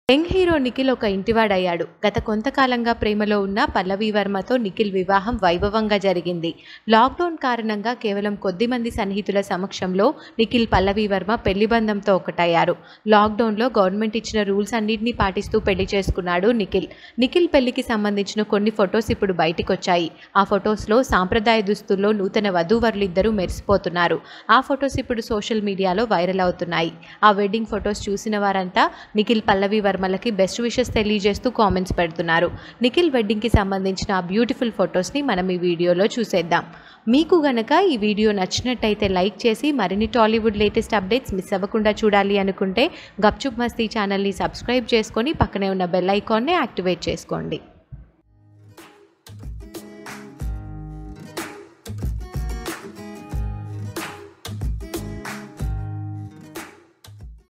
young hero Nikhil ఒక ఇంటివాడయ్యాడు గత కొంతకాలంగా ప్రేమలో ఉన్న పల్లవి వర్మతో నిఖిల్ వివాహం వైభవంగా జరిగింది లాక్డౌన్ కారణంగా కేవలం కొద్ది మంది సన్నిహితుల సమక్షంలో నిఖిల్ పల్లవి వర్మ పెళ్లి బంధంతో ఒకటయ్యారు లాక్డౌన్లో గవర్నమెంట్ ఇచ్చిన రూల్స్ అన్నింటినీ పాటిస్తూ పెళ్లి చేసుకున్నాడు నిఖిల్ నిఖిల్ పెళ్లికి సంబంధించిన కొన్ని ఫొటోస్ ఇప్పుడు బయటికి వచ్చాయి ఆ ఫొటోస్లో సాంప్రదాయ దుస్తుల్లో నూతన వధూవరులిద్దరూ మెరిసిపోతున్నారు ఆ ఫొటోస్ ఇప్పుడు సోషల్ మీడియాలో వైరల్ అవుతున్నాయి ఆ వెడ్డింగ్ ఫొటోస్ చూసిన వారంతా నిఖిల్ పల్లవి వర్మలకి బెస్ట్ విషెస్ తెలియజేస్తూ కామెంట్స్ పెడుతున్నారు నిఖిల్ వెడ్డింగ్కి సంబంధించిన ఆ బ్యూటిఫుల్ ఫొటోస్ని మనం ఈ వీడియోలో చూసేద్దాం మీకు గనక ఈ వీడియో నచ్చినట్టయితే లైక్ చేసి మరిన్ని టాలీవుడ్ లేటెస్ట్ అప్డేట్స్ మిస్ అవ్వకుండా చూడాలి అనుకుంటే గప్చుప్ మస్తీ ఛానల్ని సబ్స్క్రైబ్ చేసుకొని పక్కనే ఉన్న బెల్ ఐకాన్ని యాక్టివేట్ చేసుకోండి